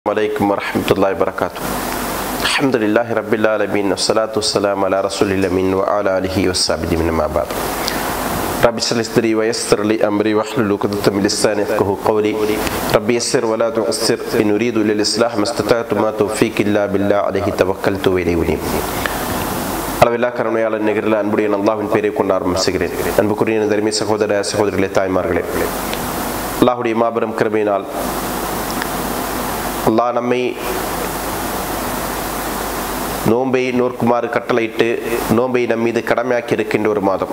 عليكم ورحمة الله وبركاته الحمد لله رب العالمين والصلاة والسلام على رسول الأمين وعلى آله وصحبه من ما بعد رب اشرح لي صدري ويسر لي أمري واحلل عقدة من لساني يفقهوا قولي رب يسر ولا تعسر إن أريد إلا الإصلاح ما استطعت ما توفيق إلا بالله عليه توكلت وإليه أنيب அளவில்லா கருணையாளர் நிகரில் அன்புடைய அல்லாஹ்வின் பெயரை கொண்டு ஆரம்பிச்சுகிறேன் அன்புக்குரிய தருமை சகோதர சகோதரிகளே தாய்மார்களே அல்லாஹுடைய மாபெரும் கிருமையினால் அல்லாஹ் நம்மை நோன்பை நோர்க்குமாறு கட்டளையிட்டு நோன்பை நம் மீது கடமையாக்கி இருக்கின்ற ஒரு மாதம்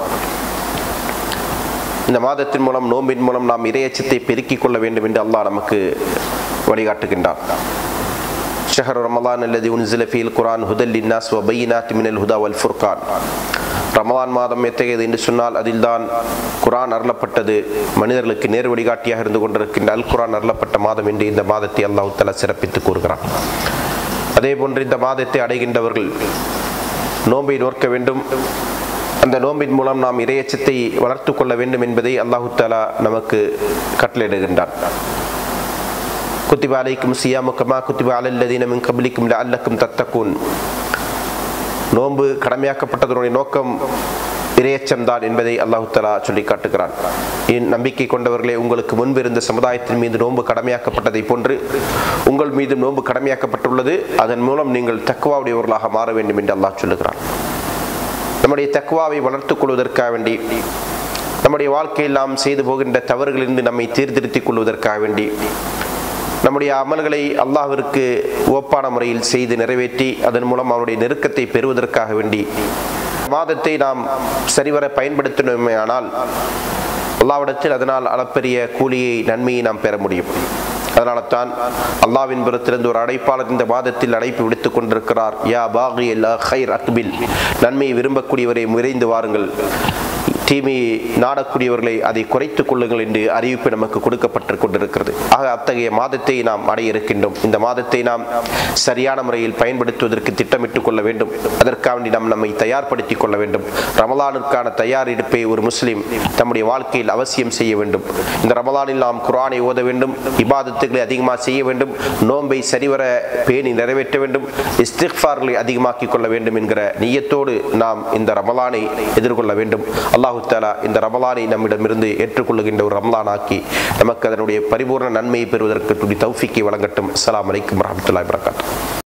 இந்த மாதத்தின் மூலம் நோம்பின் மூலம் நாம் இரையச்சத்தை பெருக்கிக் கொள்ள வேண்டும் என்று அல்லாஹ் நமக்கு வழிகாட்டுகின்றான் ஷஹர் ரமலான் அல்லது உன்சில ஃபீல் குரான் ஹுதல் இன்னாஸ் வ பையினாத் மினல் ஹுதா வல் ஃபுர்கான் ரமலான் மாதம் எத்தகையது என்று சொன்னால் அதில்தான் குரான் அருளப்பட்டது மனிதர்களுக்கு நேர் வழிகாட்டியாக இருந்து கொண்டிருக்கின்ற அல் குரான் அருளப்பட்ட மாதம் என்று இந்த மாதத்தை அல்லாஹ் தலா சிறப்பித்து கூறுகிறான் அதே போன்று இந்த மாதத்தை அடைகின்றவர்கள் நோன்பை நோக்க வேண்டும் அந்த நோம்பின் மூலம் நாம் இரையச்சத்தை வளர்த்து கொள்ள வேண்டும் என்பதை அல்லாஹு தாலா நமக்கு கட்டளையிடுகின்றான் குத்திபா அலைக்கும் சியாமுக்கமா குத்திபா அலல்லதீன மின் கபலிக்கும் அல்லக்கும் தத்தக்கூன் நோன்பு கடமையாக்கப்பட்டதனுடைய நோக்கம் இரையச்சம்தான் என்பதை அல்லாஹு தலா சொல்லி காட்டுகிறான் என் நம்பிக்கை கொண்டவர்களே உங்களுக்கு முன்பு இருந்த சமுதாயத்தின் மீது நோன்பு கடமையாக்கப்பட்டதை போன்று உங்கள் மீது நோன்பு கடமையாக்கப்பட்டுள்ளது அதன் மூலம் நீங்கள் தக்குவாவுடையவர்களாக மாற வேண்டும் என்று அல்லாஹ் சொல்லுகிறான் நம்முடைய தக்குவாவை வளர்த்துக் கொள்வதற்காக வேண்டி நம்முடைய வாழ்க்கையில் நாம் செய்து போகின்ற தவறுகளிலிருந்து நம்மை சீர்திருத்திக் கொள்வதற்காக வேண்டி நம்முடைய அமல்களை அல்லாஹிற்கு ஓப்பான முறையில் செய்து நிறைவேற்றி அதன் மூலம் அவனுடைய நெருக்கத்தை பெறுவதற்காக வேண்டி மாதத்தை நாம் சரிவர பயன்படுத்தினோமே ஆனால் அல்லாவிடத்தில் அதனால் அளப்பெரிய கூலியை நன்மையை நாம் பெற முடியும் அதனால தான் அல்லாவின் புறத்திலிருந்து ஒரு அடைப்பாளர் இந்த மாதத்தில் அடைப்பு விடுத்துக் கொண்டிருக்கிறார் யா பாகி அல்லா ஹைர் அக்பில் நன்மையை விரும்பக்கூடியவரை விரைந்து வாருங்கள் தீமையை நாடக்கூடியவர்களை அதை குறைத்துக் கொள்ளுங்கள் என்று அறிவிப்பு நமக்கு கொடுக்கப்பட்டு கொண்டிருக்கிறது ஆக அத்தகைய மாதத்தை நாம் அடைய இருக்கின்றோம் இந்த மாதத்தை நாம் சரியான முறையில் பயன்படுத்துவதற்கு திட்டமிட்டுக் கொள்ள வேண்டும் அதற்காக நாம் நம்மை தயார்படுத்திக் கொள்ள வேண்டும் ரமலானுக்கான தயாரிப்பை ஒரு முஸ்லீம் தம்முடைய வாழ்க்கையில் அவசியம் செய்ய வேண்டும் இந்த ரமலானில் நாம் குரானை ஓத வேண்டும் இபாதத்துகளை அதிகமாக செய்ய வேண்டும் நோன்பை சரிவர பேணி நிறைவேற்ற வேண்டும் இஸ்திஃபார்களை அதிகமாக்கிக் கொள்ள வேண்டும் என்கிற நீயத்தோடு நாம் இந்த ரமலானை எதிர்கொள்ள வேண்டும் அல்லாஹு தாலா இந்த ரமலானை நம்மிடமிருந்து ஏற்றுக்கொள்ளுகின்ற ஒரு ரமலான் ஆக்கி நமக்கு அதனுடைய பரிபூர்ண நன்மையை பெறுவதற்கு துடி தௌஃபிக்கை வழங்கட்டும் அஸ்லாம் வலைக்கம் வரமத்துல்லாய் வரகாட்டும்